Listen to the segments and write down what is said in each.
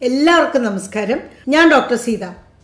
എല്ലാവർക്കും നമസ്കാരം ഞാൻ ഡോക്ടർ സീത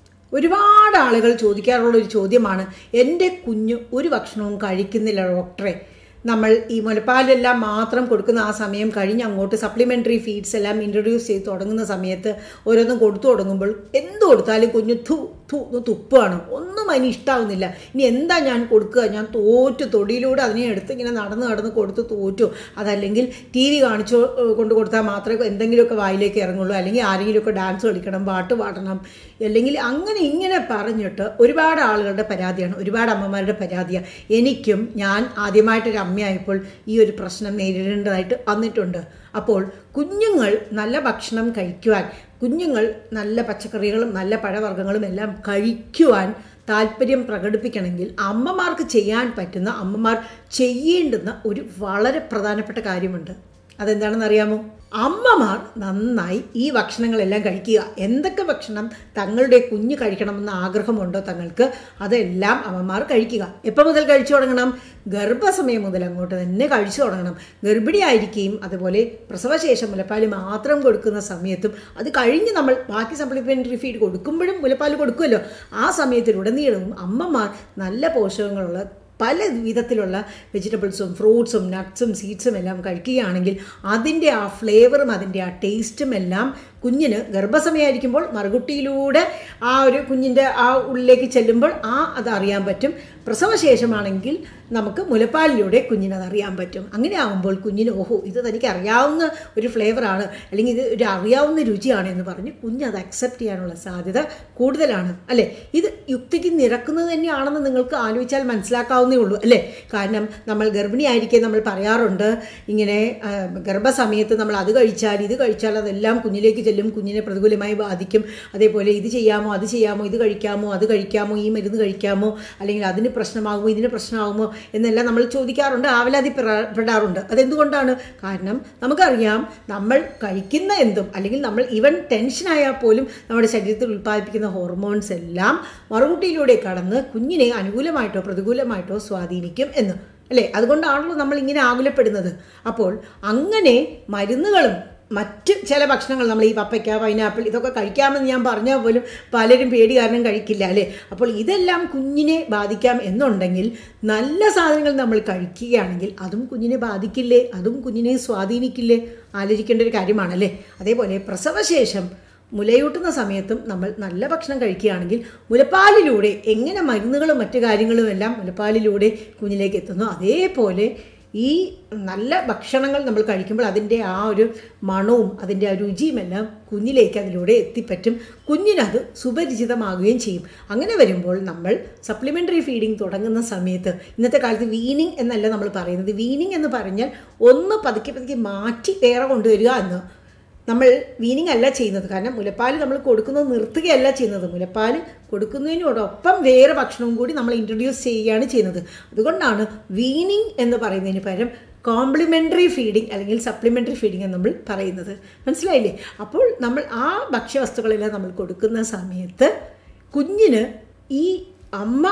ഒരുപാട് ആളുകൾ ചോദിക്കാറുള്ള ഒരു ചോദ്യമാണ് എൻ്റെ കുഞ്ഞ് ഒരു ഭക്ഷണവും കഴിക്കുന്നില്ല ഡോക്ടറെ നമ്മൾ ഈ മുലപ്പാലെല്ലാം മാത്രം കൊടുക്കുന്ന ആ സമയം കഴിഞ്ഞ് അങ്ങോട്ട് സപ്ലിമെൻ്ററി ഫീഡ്സ് എല്ലാം ഇൻട്രൊഡ്യൂസ് ചെയ്ത് തുടങ്ങുന്ന സമയത്ത് ഓരോന്നും കൊടുത്തു തുടങ്ങുമ്പോൾ എന്ത് കൊടുത്താലും കുഞ്ഞ് തു തു എന്ന് തുപ്പാണ് ഒന്നും അതിന് ഇഷ്ടാവുന്നില്ല ഇനി എന്താ ഞാൻ കൊടുക്കുക ഞാൻ തോറ്റു തൊടിയിലൂടെ അതിനെ എടുത്ത് ഇങ്ങനെ നടന്ന് നടന്ന് കൊടുത്ത് തോറ്റു അതല്ലെങ്കിൽ ടി വി കാണിച്ചു കൊണ്ട് കൊടുത്താൽ മാത്രമേ എന്തെങ്കിലുമൊക്കെ വായിലേക്ക് ഇറങ്ങുള്ളൂ അല്ലെങ്കിൽ ആരെങ്കിലുമൊക്കെ ഡാൻസ് കളിക്കണം പാട്ട് പാടണം അല്ലെങ്കിൽ അങ്ങനെ ഇങ്ങനെ പറഞ്ഞിട്ട് ഒരുപാട് ആളുകളുടെ പരാതിയാണ് ഒരുപാട് അമ്മമാരുടെ പരാതിയാണ് എനിക്കും ഞാൻ ആദ്യമായിട്ടൊരു അമ്മയായപ്പോൾ ഈ ഒരു പ്രശ്നം നേരിടേണ്ടതായിട്ട് വന്നിട്ടുണ്ട് അപ്പോൾ കുഞ്ഞുങ്ങൾ നല്ല ഭക്ഷണം കഴിക്കുവാൻ കുഞ്ഞുങ്ങൾ നല്ല പച്ചക്കറികളും നല്ല പഴവർഗ്ഗങ്ങളും എല്ലാം കഴിക്കുവാൻ താല്പര്യം പ്രകടിപ്പിക്കണമെങ്കിൽ അമ്മമാർക്ക് ചെയ്യാൻ പറ്റുന്ന അമ്മമാർ ചെയ്യേണ്ടുന്ന ഒരു വളരെ പ്രധാനപ്പെട്ട കാര്യമുണ്ട് അതെന്താണെന്ന് അറിയാമോ അമ്മമാർ നന്നായി ഈ ഭക്ഷണങ്ങളെല്ലാം കഴിക്കുക എന്തൊക്കെ ഭക്ഷണം തങ്ങളുടെ കുഞ്ഞ് കഴിക്കണമെന്ന് ആഗ്രഹമുണ്ടോ തങ്ങൾക്ക് അതെല്ലാം അമ്മമാർ കഴിക്കുക എപ്പോൾ മുതൽ കഴിച്ചു തുടങ്ങണം ഗർഭസമയം മുതൽ അങ്ങോട്ട് തന്നെ കഴിച്ചു തുടങ്ങണം ഗർഭിണിയായിരിക്കുകയും അതുപോലെ പ്രസവശേഷം മുലപ്പാൽ മാത്രം കൊടുക്കുന്ന സമയത്തും അത് കഴിഞ്ഞ് നമ്മൾ ബാക്കി സപ്ലിമെൻ്ററി ഫീഡ് കൊടുക്കുമ്പോഴും മുലപ്പാൽ കൊടുക്കുമല്ലോ ആ സമയത്തിലുടനീളവും അമ്മമാർ നല്ല പോഷകങ്ങളുള്ള പല വിധത്തിലുള്ള വെജിറ്റബിൾസും ഫ്രൂട്ട്സും നട്ട്സും സീഡ്സും എല്ലാം കഴിക്കുകയാണെങ്കിൽ അതിൻ്റെ ആ ഫ്ലേവറും അതിൻ്റെ ആ ടേസ്റ്റും എല്ലാം കുഞ്ഞിന് ഗർഭസമയമായിരിക്കുമ്പോൾ മറുകുട്ടിയിലൂടെ ആ ഒരു കുഞ്ഞിൻ്റെ ആ ഉള്ളിലേക്ക് ചെല്ലുമ്പോൾ ആ അത് അറിയാൻ പറ്റും പ്രസവശേഷമാണെങ്കിൽ നമുക്ക് മുലപ്പാലിലൂടെ കുഞ്ഞിന് അത് അറിയാൻ പറ്റും അങ്ങനെ ആകുമ്പോൾ കുഞ്ഞിന് ഓഹോ ഇത് തനിക്ക് അറിയാവുന്ന ഒരു ഫ്ലേവറാണ് അല്ലെങ്കിൽ ഇത് ഒരു അറിയാവുന്ന രുചിയാണ് എന്ന് പറഞ്ഞ് കുഞ്ഞ് അത് അക്സെപ്റ്റ് ചെയ്യാനുള്ള സാധ്യത കൂടുതലാണ് അല്ലേ ഇത് യുക്തിക്ക് നിരക്കുന്നത് തന്നെയാണെന്ന് നിങ്ങൾക്ക് ആലോചിച്ചാൽ മനസ്സിലാക്കാവുന്നേ ഉള്ളൂ അല്ലേ കാരണം നമ്മൾ ഗർഭിണിയായിരിക്കെ നമ്മൾ പറയാറുണ്ട് ഇങ്ങനെ ഗർഭസമയത്ത് നമ്മൾ അത് കഴിച്ചാൽ ഇത് കഴിച്ചാൽ അതെല്ലാം കുഞ്ഞിലേക്ക് ചെല്ലും കുഞ്ഞിനെ പ്രതികൂലമായി ബാധിക്കും അതേപോലെ ഇത് ചെയ്യാമോ അത് ചെയ്യാമോ ഇത് കഴിക്കാമോ അത് കഴിക്കാമോ ഈ മരുന്ന് കഴിക്കാമോ അല്ലെങ്കിൽ അതിന് പ്രശ്നമാകുമോ ഇതിന് പ്രശ്നമാകുമോ എന്നെല്ലാം നമ്മൾ ചോദിക്കാറുണ്ട് ആവലാതി പെടാറുണ്ട് അതെന്തുകൊണ്ടാണ് കാരണം നമുക്കറിയാം നമ്മൾ കഴിക്കുന്ന എന്തും അല്ലെങ്കിൽ നമ്മൾ ഈവൻ ടെൻഷനായാൽ പോലും നമ്മുടെ ശരീരത്തിൽ ഉൽപ്പാദിപ്പിക്കുന്ന ഹോർമോൺസ് എല്ലാം മറുകുട്ടിയിലൂടെ കടന്ന് കുഞ്ഞിനെ അനുകൂലമായിട്ടോ പ്രതികൂലമായിട്ടോ സ്വാധീനിക്കും എന്ന് അല്ലേ അതുകൊണ്ടാണല്ലോ നമ്മൾ ഇങ്ങനെ ആകുലപ്പെടുന്നത് അപ്പോൾ അങ്ങനെ മരുന്നുകളും മറ്റ് ചില ഭക്ഷണങ്ങൾ നമ്മൾ ഈ പപ്പയ്ക്ക പൈനാപ്പിൾ ഇതൊക്കെ കഴിക്കാമെന്ന് ഞാൻ പറഞ്ഞാൽ പോലും പലരും പേടി കാരണം കഴിക്കില്ല അല്ലേ അപ്പോൾ ഇതെല്ലാം കുഞ്ഞിനെ ബാധിക്കാം എന്നുണ്ടെങ്കിൽ നല്ല സാധനങ്ങൾ നമ്മൾ കഴിക്കുകയാണെങ്കിൽ അതും കുഞ്ഞിനെ ബാധിക്കില്ലേ അതും കുഞ്ഞിനെ സ്വാധീനിക്കില്ലേ ആലോചിക്കേണ്ട ഒരു കാര്യമാണല്ലേ അതേപോലെ പ്രസവശേഷം മുലയൂട്ടുന്ന സമയത്തും നമ്മൾ നല്ല ഭക്ഷണം കഴിക്കുകയാണെങ്കിൽ മുലപ്പാലിലൂടെ എങ്ങനെ മരുന്നുകളും മറ്റു കാര്യങ്ങളും എല്ലാം മുലപ്പാലിലൂടെ കുഞ്ഞിലേക്ക് എത്തുന്നു അതേപോലെ ഈ നല്ല ഭക്ഷണങ്ങൾ നമ്മൾ കഴിക്കുമ്പോൾ അതിൻ്റെ ആ ഒരു മണവും അതിൻ്റെ ആ രുചിയും എല്ലാം കുഞ്ഞിലേക്ക് അതിലൂടെ എത്തിപ്പറ്റും കുഞ്ഞിനത് സുപരിചിതമാകുകയും ചെയ്യും അങ്ങനെ വരുമ്പോൾ നമ്മൾ സപ്ലിമെൻ്ററി ഫീഡിങ് തുടങ്ങുന്ന സമയത്ത് ഇന്നത്തെ കാലത്ത് വീനിങ് എന്നല്ല നമ്മൾ പറയുന്നത് വീനിങ് എന്ന് പറഞ്ഞാൽ ഒന്ന് പതുക്കെ പതുക്കെ മാറ്റി വേറെ കൊണ്ടുവരിക എന്ന് നമ്മൾ വീനിങ് അല്ല ചെയ്യുന്നത് കാരണം മുലപ്പാൽ നമ്മൾ കൊടുക്കുന്നത് നിർത്തുകയല്ല ചെയ്യുന്നത് മുലപ്പാൽ കൊടുക്കുന്നതിനോടൊപ്പം വേറെ ഭക്ഷണവും കൂടി നമ്മൾ ഇൻട്രൊഡ്യൂസ് ചെയ്യുകയാണ് ചെയ്യുന്നത് അതുകൊണ്ടാണ് വീനിങ് എന്ന് പറയുന്നതിന് പകരം കോംപ്ലിമെൻ്ററി ഫീഡിങ് അല്ലെങ്കിൽ സപ്ലിമെൻ്ററി ഫീഡിങ് എന്ന് നമ്മൾ പറയുന്നത് മനസ്സിലായില്ലേ അപ്പോൾ നമ്മൾ ആ ഭക്ഷ്യവസ്തുക്കളെല്ലാം നമ്മൾ കൊടുക്കുന്ന സമയത്ത് കുഞ്ഞിന് ഈ അമ്മ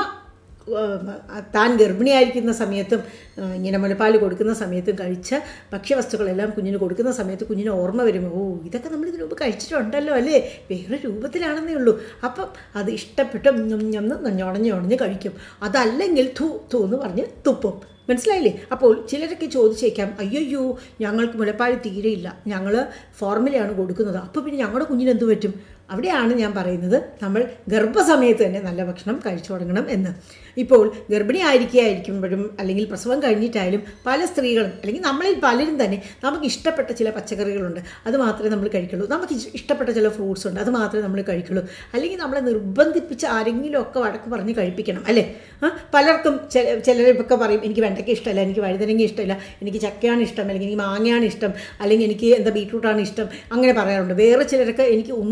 താൻ ഗർഭിണിയായിരിക്കുന്ന സമയത്തും ഇങ്ങനെ മുലപ്പാൽ കൊടുക്കുന്ന സമയത്തും കഴിച്ച ഭക്ഷ്യവസ്തുക്കളെല്ലാം കുഞ്ഞിന് കൊടുക്കുന്ന സമയത്ത് കുഞ്ഞിന് ഓർമ്മ വരുമ്പോൾ ഓ ഇതൊക്കെ നമ്മൾ ഇതിനു മുമ്പ് കഴിച്ചിട്ടുണ്ടല്ലോ അല്ലേ വേറെ രൂപത്തിലാണെന്നേ ഉള്ളൂ അപ്പം അത് ഇഷ്ടപ്പെട്ട് ഞൊന്ന് ഞൊണഞ്ഞൊണഞ്ഞ് കഴിക്കും അതല്ലെങ്കിൽ ധൂ ധൂ എന്ന് പറഞ്ഞ് തുപ്പും മനസ്സിലായില്ലേ അപ്പോൾ ചിലരൊക്കെ ചോദിച്ചേക്കാം അയ്യോ ഞങ്ങൾക്ക് മുലപ്പാൽ തീരെയില്ല ഞങ്ങൾ ഫോർമുലയാണ് കൊടുക്കുന്നത് അപ്പോൾ പിന്നെ ഞങ്ങളുടെ കുഞ്ഞിന് എന്ത് പറ്റും അവിടെയാണ് ഞാൻ പറയുന്നത് നമ്മൾ ഗർഭസമയത്ത് തന്നെ നല്ല ഭക്ഷണം കഴിച്ചു തുടങ്ങണം എന്ന് ഇപ്പോൾ ഗർഭിണി ആയിരിക്കുകയായിരിക്കുമ്പോഴും അല്ലെങ്കിൽ പ്രസവം കഴിഞ്ഞിട്ടായാലും പല സ്ത്രീകളും അല്ലെങ്കിൽ നമ്മളിൽ പലരും തന്നെ നമുക്ക് ഇഷ്ടപ്പെട്ട ചില പച്ചക്കറികളുണ്ട് അത് മാത്രമേ നമ്മൾ കഴിക്കുള്ളൂ നമുക്ക് ഇഷ്ടപ്പെട്ട ചില ഫ്രൂട്ട്സ് ഉണ്ട് അത് മാത്രമേ നമ്മൾ കഴിക്കുള്ളൂ അല്ലെങ്കിൽ നമ്മളെ നിർബന്ധിപ്പിച്ച് ആരെങ്കിലും ഒക്കെ വഴക്ക് പറഞ്ഞ് കഴിപ്പിക്കണം അല്ലേ പലർക്കും ചിലരൊക്കെ പറയും എനിക്ക് വെണ്ടയ്ക്ക ഇഷ്ടമല്ല എനിക്ക് വഴുതനങ്ങ ഇഷ്ടമില്ല എനിക്ക് ചക്കയാണ് ഇഷ്ടം അല്ലെങ്കിൽ എനിക്ക് മാങ്ങയാണ് ഇഷ്ടം അല്ലെങ്കിൽ എനിക്ക് എന്താ ബീട്രൂട്ടാണ് ഇഷ്ടം അങ്ങനെ പറയാറുണ്ട് വേറെ ചിലരൊക്കെ എനിക്ക് ഒന്നും തന്നെ ഇഷ്ടമില്ല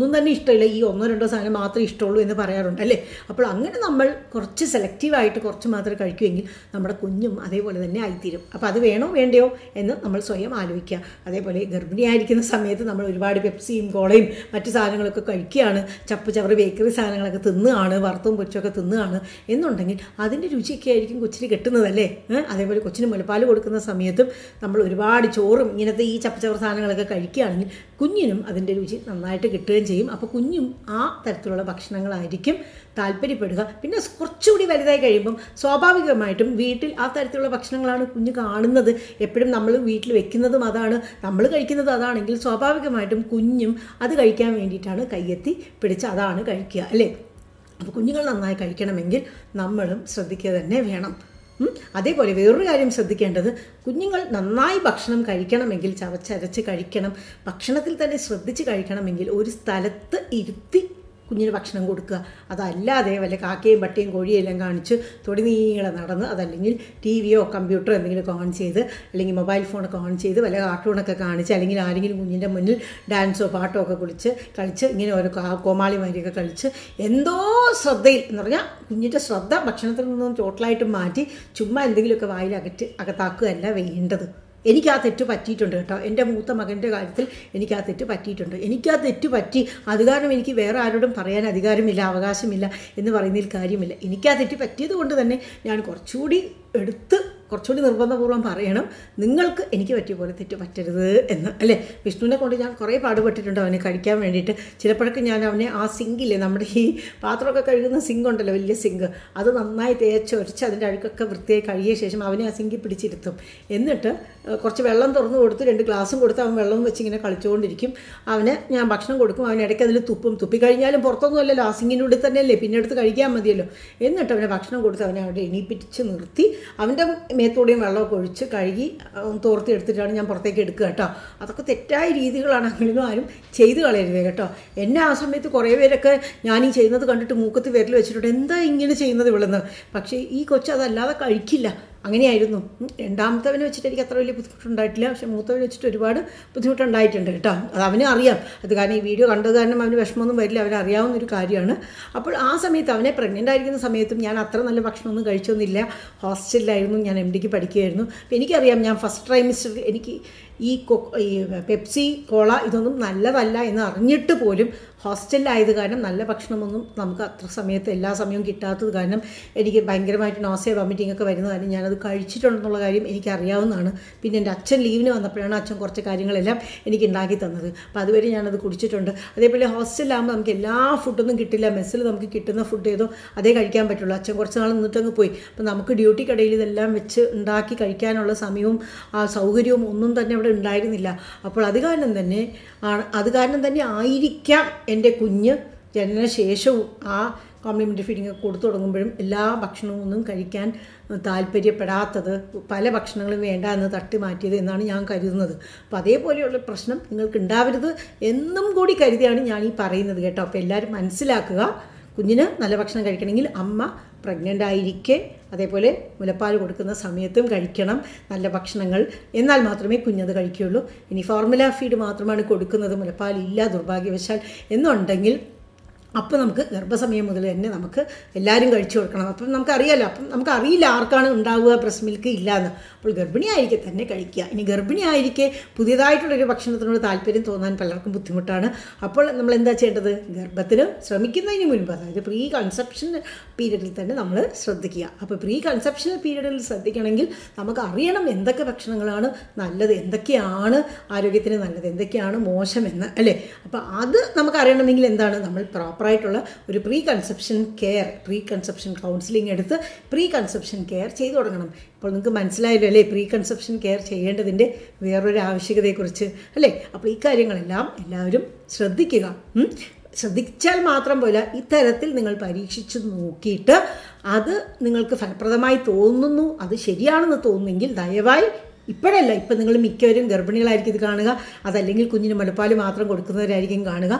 ഇഷ്ടമില്ല ഈ ഒന്നോ രണ്ടോ സാധനം മാത്രമേ ഇഷ്ടമുള്ളൂ എന്ന് പറയാറുണ്ട് അല്ലേ അപ്പോൾ അങ്ങനെ നമ്മൾ കുറച്ച് സെലക്റ്റീവായിട്ട് കുറച്ച് മാത്രം കഴിക്കുമെങ്കിൽ നമ്മുടെ കുഞ്ഞും അതേപോലെ തന്നെ ആയിത്തീരും അപ്പോൾ അത് വേണോ വേണ്ടയോ എന്ന് നമ്മൾ സ്വയം ആലോചിക്കുക അതേപോലെ ഗർഭിണിയായിരിക്കുന്ന സമയത്ത് നമ്മൾ ഒരുപാട് പെപ്സിയും കോളയും മറ്റു സാധനങ്ങളൊക്കെ കഴിക്കുകയാണ് ചപ്പ് ചവറ് ബേക്കറി സാധനങ്ങളൊക്കെ തിന്നുകയാണ് വറുത്തും പൊരിച്ചൊക്കെ തിന്നുകയാണ് എന്നുണ്ടെങ്കിൽ അതിൻ്റെ രുചിയൊക്കെ ആയിരിക്കും കൊച്ചിന് കിട്ടുന്നതല്ലേ ഏ? അതേപോലെ കൊച്ചിന് മുലപ്പാൽ കൊടുക്കുന്ന സമയത്തും നമ്മൾ ഒരുപാട് ചോറും ഇങ്ങനത്തെ ഈ ചപ്പച്ചവർ സാധനങ്ങളൊക്കെ കഴിക്കുകയാണെങ്കിൽ കുഞ്ഞിനും അതിൻ്റെ രുചി നന്നായിട്ട് കിട്ടുകയും ചെയ്യും അപ്പോൾ കുഞ്ഞും ആ തരത്തിലുള്ള ഭക്ഷണങ്ങളായിരിക്കും താല്പര്യപ്പെടുക പിന്നെ കുറച്ചുകൂടി വലുതായി കഴിയുമ്പം സ്വാഭാവികമായിട്ടും വീട്ടിൽ ആ തരത്തിലുള്ള ഭക്ഷണങ്ങളാണ് കുഞ്ഞ് കാണുന്നത് എപ്പോഴും നമ്മൾ വീട്ടിൽ വെക്കുന്നതും അതാണ് നമ്മൾ കഴിക്കുന്നത് അതാണെങ്കിൽ സ്വാഭാവികമായിട്ടും കുഞ്ഞും അത് കഴിക്കാൻ വേണ്ടിയിട്ടാണ് കയ്യെത്തി പിടിച്ച് അതാണ് കഴിക്കുക അല്ലേ അപ്പോൾ കുഞ്ഞുങ്ങൾ നന്നായി കഴിക്കണമെങ്കിൽ നമ്മളും ശ്രദ്ധിക്കുക തന്നെ വേണം ഉം. അതേപോലെ വേറൊരു കാര്യം ശ്രദ്ധിക്കേണ്ടത് കുഞ്ഞുങ്ങൾ നന്നായി ഭക്ഷണം കഴിക്കണമെങ്കിൽ ചവച്ചരച്ച് കഴിക്കണം ഭക്ഷണത്തിൽ തന്നെ ശ്രദ്ധിച്ച് കഴിക്കണമെങ്കിൽ ഒരു സ്ഥലത്ത് ഇരുത്തി കുഞ്ഞിന് ഭക്ഷണം കൊടുക്കുക അതല്ലാതെ വല്ല കാക്കയും പട്ടിയും കോഴിയും എല്ലാം കാണിച്ച് തൊടി നീളെ നടന്ന് അതല്ലെങ്കിൽ ടി വിയോ കമ്പ്യൂട്ടറോ എന്തെങ്കിലുമൊക്കെ ഓൺ ചെയ്ത് അല്ലെങ്കിൽ മൊബൈൽ ഫോണൊക്കെ ഓൺ ചെയ്ത് വല്ല കാർട്ടൂണൊക്കെ കാണിച്ച് അല്ലെങ്കിൽ ആരെങ്കിലും കുഞ്ഞിൻ്റെ മുന്നിൽ ഡാൻസോ പാട്ടോ ഒക്കെ കുളിച്ച് കളിച്ച് ഇങ്ങനെ ഓരോ കാ- കോമാളിമാരിയൊക്കെ കളിച്ച് എന്തോ ശ്രദ്ധയിൽ എന്ന് പറഞ്ഞാൽ കുഞ്ഞിൻ്റെ ശ്രദ്ധ ഭക്ഷണത്തിൽ നിന്നും ടോട്ടലായിട്ട് മാറ്റി ചുമ്മാ എന്തെങ്കിലുമൊക്കെ വായിൽ അകറ്റ് അകത്താക്കുകയല്ല വേണ്ടത് എനിക്ക് ആ തെറ്റ് പറ്റിയിട്ടുണ്ട് കേട്ടോ എൻ്റെ മൂത്ത മകൻ്റെ കാര്യത്തിൽ എനിക്ക് ആ തെറ്റ് പറ്റിയിട്ടുണ്ട് എനിക്ക് ആ തെറ്റ് പറ്റി അത് കാരണം എനിക്ക് വേറെ ആരോടും പറയാൻ അധികാരമില്ല അവകാശമില്ല എന്ന് പറയുന്നതിൽ കാര്യമില്ല എനിക്ക് ആ തെറ്റ് പറ്റിയത് കൊണ്ട് തന്നെ ഞാൻ കുറച്ചുകൂടി എടുത്ത് കുറച്ചുകൂടി നിർബന്ധപൂർവ്വം പറയണം നിങ്ങൾക്ക് എനിക്ക് പറ്റിയ പോലെ തെറ്റ് പറ്റരുത് എന്ന് അല്ലേ വിഷ്ണുവിനെ കൊണ്ട് ഞാൻ കുറേ പാടുപെട്ടിട്ടുണ്ട് അവനെ കഴിക്കാൻ വേണ്ടിയിട്ട് ചിലപ്പോഴൊക്കെ ഞാൻ അവനെ ആ സിങ്കില്ലേ നമ്മുടെ ഈ പാത്രമൊക്കെ കഴുകുന്ന സിങ്ക് ഉണ്ടല്ലോ വലിയ സിങ്ക് അത് നന്നായി തേച്ചൊരച്ച് അതിൻ്റെ അഴുക്കൊക്കെ വൃത്തിയായി കഴുകിയ ശേഷം അവനെ ആ സിങ്കിൽ പിടിച്ചിരുത്തും എന്നിട്ട് ഏഹ്, കുറച്ച് വെള്ളം തുറന്ന് കൊടുത്ത് രണ്ട് ഗ്ലാസും കൊടുത്ത് അവൻ വെള്ളം വെച്ച് ഇങ്ങനെ കളിച്ചുകൊണ്ടിരിക്കും അവന് ഞാൻ ഭക്ഷണം കൊടുക്കും അവൻ ഇടയ്ക്ക് അതിൽ തുപ്പും തുപ്പി കഴിഞ്ഞാലും പുറത്തൊന്നും അല്ലല്ലോ ആ സിങ്കിൻ്റെ ഉള്ളിൽ തന്നെയല്ലേ പിന്നെ എടുത്ത് കഴിക്കാൻ മതിയല്ലോ എന്നിട്ട് അവനെ ഭക്ഷണം കൊടുത്ത് അവനെ അവിടെ എണീപ്പിച്ച് നിർത്തി അവൻ്റെ മേത്തൂടെയും വെള്ളമൊക്കെ ഒഴിച്ച് കഴുകി ഉം, തോർത്തി എടുത്തിട്ടാണ് ഞാൻ പുറത്തേക്ക് എടുക്കുക കേട്ടോ അതൊക്കെ തെറ്റായ രീതികളാണ് അങ്ങനെയൊന്നും ആരും ചെയ്തു കളയരുത് കേട്ടോ എന്നെ ആ സമയത്ത് കുറേ പേരൊക്കെ ഞാൻ ഈ ചെയ്യുന്നത് കണ്ടിട്ട് മൂക്കത്ത് വിരൽ വെച്ചിട്ടുണ്ട് എന്താ ഇങ്ങനെ ചെയ്യുന്നത് ഇവിടുന്ന് പക്ഷേ ഈ കൊച്ചു അതല്ലാതെ കഴിക്കില്ല അങ്ങനെയായിരുന്നു ഉം. രണ്ടാമത്തവനെ വെച്ചിട്ട് എനിക്ക് അത്ര വലിയ ബുദ്ധിമുട്ടുണ്ടായിട്ടില്ല പക്ഷെ മൂത്തവനെ വെച്ചിട്ട് ഒരുപാട് ബുദ്ധിമുട്ടുണ്ടായിട്ടുണ്ട് കേട്ടോ അത് അവനും അറിയാം അത് കാരണം ഈ വീഡിയോ കണ്ടത് കാരണം അവന് വിഷമമൊന്നും വരില്ല അവന് അറിയാവുന്ന ഒരു കാര്യമാണ് അപ്പോൾ ആ സമയത്ത് അവനെ പ്രഗ്നൻ്റ് ആയിരിക്കുന്ന സമയത്തും ഞാൻ അത്ര നല്ല ഭക്ഷണമൊന്നും കഴിച്ചൊന്നുമില്ല ഹോസ്റ്റലിലായിരുന്നു ഞാൻ എം ഡിക്ക് പഠിക്കുകയായിരുന്നു അപ്പോൾ എനിക്കറിയാം ഞാൻ ഫസ്റ്റ് ട്രൈമിസ്റ്റർ എനിക്ക് ഈ കൊ ഈ പെപ്സി കോള ഇതൊന്നും നല്ലതല്ല എന്ന് അറിഞ്ഞിട്ട് പോലും ഹോസ്റ്റലിലായത് കാരണം നല്ല ഭക്ഷണമൊന്നും നമുക്ക് അത്ര സമയത്ത് എല്ലാ സമയവും കിട്ടാത്തത് കാരണം എനിക്ക് ഭയങ്കരമായിട്ട് നോസിയ വോമിറ്റിംഗ് ഒക്കെ വരുന്ന കാര്യം ഞാനത് കഴിച്ചിട്ടുണ്ടെന്നുള്ള കാര്യം എനിക്ക് അറിയാവുന്നതാണ് പിന്നെ എൻ്റെ അച്ഛൻ ലീവിന് വന്നപ്പോഴാണ് അച്ഛൻ കുറച്ച് കാര്യങ്ങളെല്ലാം എനിക്ക് ഉണ്ടാക്കി തന്നത് അപ്പോൾ അതുവരെ ഞാനത് കുടിച്ചിട്ടുണ്ട് അതേപോലെ ഹോസ്റ്റലിലാകുമ്പോൾ നമുക്ക് എല്ലാ ഫുഡൊന്നും കിട്ടില്ല മെസ്സിൽ നമുക്ക് കിട്ടുന്ന ഫുഡ് ഏതോ അതേ കഴിക്കാൻ പറ്റുള്ളൂ അച്ഛൻ കുറച്ച് നാൾ നിന്നിട്ടങ്ങ് പോയി അപ്പോൾ നമുക്ക് ഡ്യൂട്ടിക്കിടയിൽ ഇതെല്ലാം വെച്ച് ഉണ്ടാക്കി കഴിക്കാനുള്ള സമയവും ആ സൗകര്യവും ഒന്നും തന്നെ അവിടെ ഉണ്ടായിരുന്നില്ല അപ്പോൾ അത് കാരണം തന്നെ ആണ് അത് കാരണം തന്നെ ആയിരിക്കാം എൻ്റെ കുഞ്ഞ് ജനനശേഷവും ആ കോംപ്ലിമെൻ്ററി ഫീഡിങ് ഒക്കെ കൊടുത്തു തുടങ്ങുമ്പോഴും എല്ലാ ഭക്ഷണവും ഒന്നും കഴിക്കാൻ താല്പര്യപ്പെടാത്തത് പല ഭക്ഷണങ്ങളും വേണ്ട എന്ന് തട്ടി മാറ്റിയത് എന്നാണ് ഞാൻ കരുതുന്നത് അപ്പോൾ അതേപോലെയുള്ള പ്രശ്നം നിങ്ങൾക്ക് ഉണ്ടാവരുത് എന്നും കൂടി കരുതിയാണ് ഞാൻ ഈ പറയുന്നത് കേട്ടോ അപ്പോൾ എല്ലാവരും മനസ്സിലാക്കുക കുഞ്ഞിന് നല്ല ഭക്ഷണം കഴിക്കണമെങ്കിൽ അമ്മ പ്രഗ്നൻ്റ് ആയിരിക്കെ അതേപോലെ മുലപ്പാൽ കൊടുക്കുന്ന സമയത്തും കഴിക്കണം നല്ല ഭക്ഷണങ്ങൾ എന്നാൽ മാത്രമേ കുഞ്ഞത് കഴിക്കുകയുള്ളൂ ഇനി ഫോർമുല ഫീഡ് മാത്രമാണ് കൊടുക്കുന്നത് മുലപ്പാൽ ഇല്ല ദുർഭാഗ്യവശാൽ എന്നുണ്ടെങ്കിൽ അപ്പോൾ നമുക്ക് ഗർഭസമയം മുതൽ തന്നെ നമുക്ക് എല്ലാവരും കഴിച്ചു കൊടുക്കണം അപ്പം നമുക്കറിയാലോ അപ്പം നമുക്ക് അറിയില്ല ആർക്കാണ് ഉണ്ടാവുക ബ്രസ്റ്റ് മിൽക്ക് ഇല്ലയെന്ന് അപ്പോൾ ഗർഭിണിയായിരിക്കെ തന്നെ കഴിക്കുക ഇനി ഗർഭിണിയായിരിക്കെ പുതിയതായിട്ടുള്ളൊരു ഭക്ഷണത്തിനോട് താല്പര്യം തോന്നാൻ പലർക്കും ബുദ്ധിമുട്ടാണ് അപ്പോൾ നമ്മൾ എന്താ ചെയ്യേണ്ടത് ഗർഭത്തിന് ശ്രമിക്കുന്നതിന് മുൻപ് അതായത് പ്രീ കൺസെപ്ഷൻ പീരീഡിൽ തന്നെ നമ്മൾ ശ്രദ്ധിക്കുക അപ്പോൾ പ്രീ കൺസെപ്ഷൻ പീരീഡിൽ ശ്രദ്ധിക്കണമെങ്കിൽ നമുക്ക് അറിയണം എന്തൊക്കെ ഭക്ഷണങ്ങളാണ് നല്ലത് എന്തൊക്കെയാണ് ആരോഗ്യത്തിന് നല്ലത് എന്തൊക്കെയാണ് മോശമെന്ന് അല്ലേ അപ്പോൾ അത് നമുക്ക് അറിയണമെങ്കിൽ എന്താണ് നമ്മൾ പ്രോപ്പറായിട്ടുള്ള ഒരു pre conception care pre conception counselling എടുത്ത് പ്രീ കൺസെപ്ഷൻ കെയർ ചെയ്തു തുടങ്ങണം അപ്പോൾ നിങ്ങൾക്ക് മനസ്സിലായല്ലോ അല്ലേ പ്രീ കൺസെപ്ഷൻ കെയർ ചെയ്യേണ്ടതിൻ്റെ വേറൊരു ആവശ്യകതയെക്കുറിച്ച് അല്ലേ അപ്പോൾ ഈ കാര്യങ്ങളെല്ലാം എല്ലാവരും ശ്രദ്ധിക്കുക ഉം. ശ്രദ്ധിച്ചാൽ മാത്രം പോലെ ഇത്തരത്തിൽ നിങ്ങൾ പരീക്ഷിച്ച് നോക്കിയിട്ട് അത് നിങ്ങൾക്ക് ഫലപ്രദമായി തോന്നുന്നു അത് ശരിയാണെന്ന് തോന്നുന്നെങ്കിൽ ദയവായി ഇപ്പോഴല്ല ഇപ്പം നിങ്ങൾ മിക്കവരും ഗർഭിണികളായിരിക്കും ഇത് കാണുക അതല്ലെങ്കിൽ കുഞ്ഞിന് മുലപ്പാൽ മാത്രം കൊടുക്കുന്നവരായിരിക്കും കാണുക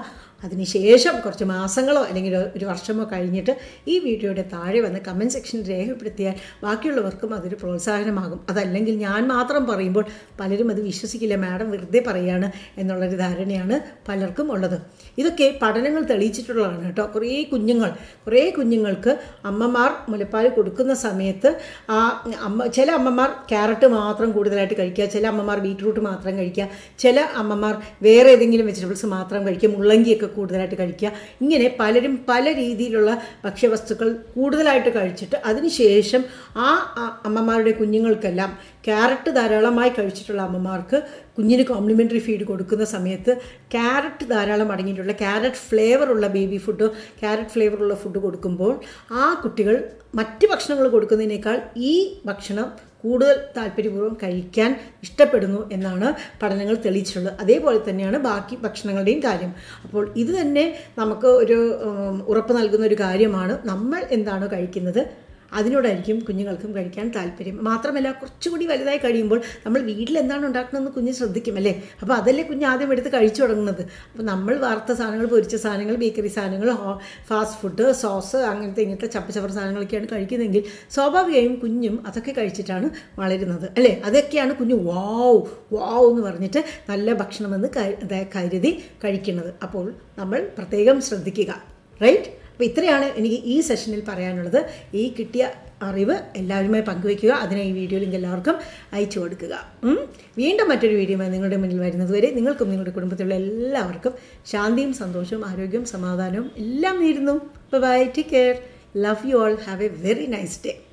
അതിനുശേഷം കുറച്ച് മാസങ്ങളോ അല്ലെങ്കിൽ ഒരു വർഷമോ കഴിഞ്ഞിട്ട് ഈ വീഡിയോയുടെ താഴെ വന്ന് കമൻറ്റ് സെക്ഷനിൽ രേഖപ്പെടുത്തിയാൽ ബാക്കിയുള്ളവർക്കും അതൊരു പ്രോത്സാഹനമാകും അതല്ലെങ്കിൽ ഞാൻ മാത്രം പറയുമ്പോൾ പലരും അത് വിശ്വസിക്കില്ല മാഡം വെറുതെ പറയുകയാണ് എന്നുള്ളൊരു ധാരണയാണ് പലർക്കും ഉള്ളത് ഇതൊക്കെ പഠനങ്ങൾ തെളിയിച്ചിട്ടുള്ളതാണ് കേട്ടോ കുറേ കുഞ്ഞുങ്ങൾ കുറേ കുഞ്ഞുങ്ങൾക്ക് അമ്മമാർ മുലപ്പാൽ കൊടുക്കുന്ന സമയത്ത് ആ അമ്മ ചില അമ്മമാർ ക്യാരറ്റ് മാത്രം കൂടുതലായിട്ട് കഴിക്കുക ചില അമ്മമാർ ബീറ്റ്റൂട്ട് മാത്രം കഴിക്കുക ചില അമ്മമാർ വേറെ ഏതെങ്കിലും വെജിറ്റബിൾസ് മാത്രം കഴിക്കുക മുള്ളങ്കിയൊക്കെ കൂടുതലായിട്ട് കഴിക്കുക ഇങ്ങനെ പലരും പല രീതിയിലുള്ള ഭക്ഷ്യവസ്തുക്കൾ കൂടുതലായിട്ട് കഴിച്ചിട്ട് അതിനുശേഷം ആ അമ്മമാരുടെ കുഞ്ഞുങ്ങൾക്കെല്ലാം ക്യാരറ്റ് ധാരാളമായി കഴിച്ചിട്ടുള്ള അമ്മമാർക്ക് കുഞ്ഞിന് കോംപ്ലിമെൻ്ററി ഫീഡ് കൊടുക്കുന്ന സമയത്ത് ക്യാരറ്റ് ധാരാളം അടങ്ങിയിട്ടുള്ള ക്യാരറ്റ് ഫ്ലേവറുള്ള ബേബി ഫുഡ് ക്യാരറ്റ് ഫ്ലേവറുള്ള ഫുഡ് കൊടുക്കുമ്പോൾ ആ കുട്ടികൾ മറ്റ് ഭക്ഷണങ്ങൾ കൊടുക്കുന്നതിനേക്കാൾ ഈ ഭക്ഷണം കൂടുതൽ താല്പര്യപൂർവ്വം കഴിക്കാൻ ഇഷ്ടപ്പെടുന്നു എന്നാണ് പഠനങ്ങൾ തെളിയിച്ചിട്ടുള്ളത് അതേപോലെ തന്നെയാണ് ബാക്കി ഭക്ഷണങ്ങളുടെയും കാര്യം അപ്പോൾ ഇത് തന്നെ നമുക്ക് ഒരു ഉറപ്പ് നൽകുന്ന ഒരു കാര്യമാണ് നമ്മൾ എന്താണോ കഴിക്കുന്നത് അതിനോടായിരിക്കും കുഞ്ഞുങ്ങൾക്കും കഴിക്കാൻ താല്പര്യം മാത്രമല്ല കുറച്ചുകൂടി വലുതായി കഴിയുമ്പോൾ നമ്മൾ വീട്ടിൽ എന്താണ് ഉണ്ടാക്കുന്നതെന്ന് കുഞ്ഞ് ശ്രദ്ധിക്കും അല്ലേ അപ്പോൾ അതല്ലേ കുഞ്ഞ് ആദ്യം എടുത്ത് കഴിച്ചു തുടങ്ങുന്നത് അപ്പോൾ നമ്മൾ വാർത്ത സാധനങ്ങൾ പൊരിച്ച സാധനങ്ങൾ ബേക്കറി സാധനങ്ങൾ ഫാസ്റ്റ് ഫുഡ് സോസ് അങ്ങനത്തെ ഇങ്ങനത്തെ ചപ്പച്ചവർ സാധനങ്ങളൊക്കെയാണ് കഴിക്കുന്നതെങ്കിൽ സ്വാഭാവികമായും കുഞ്ഞും അതൊക്കെ കഴിച്ചിട്ടാണ് വളരുന്നത് അല്ലേ അതൊക്കെയാണ് കുഞ്ഞ് വാവ് വാവ് എന്ന് പറഞ്ഞിട്ട് നല്ല ഭക്ഷണമെന്ന് കരുതി കഴിക്കുന്നത് അപ്പോൾ നമ്മൾ പ്രത്യേകം ശ്രദ്ധിക്കുക റൈറ്റ് അപ്പോൾ ഇത്രയാണ് എനിക്ക് ഈ സെഷനിൽ പറയാനുള്ളത് ഈ കിട്ടിയ അറിവ് എല്ലാവരുമായി പങ്കുവയ്ക്കുക അതിനെ ഈ വീഡിയോ ലിങ്ക് എല്ലാവർക്കും അയച്ചു കൊടുക്കുക വീണ്ടും മറ്റൊരു വീഡിയോയുമായി നിങ്ങളുടെ മുന്നിൽ വരുന്നത് വരെ നിങ്ങൾക്കും നിങ്ങളുടെ കുടുംബത്തിലുള്ള എല്ലാവർക്കും ശാന്തിയും സന്തോഷവും ആരോഗ്യവും സമാധാനവും എല്ലാം നേരുന്നു bye take care love you all have a very nice day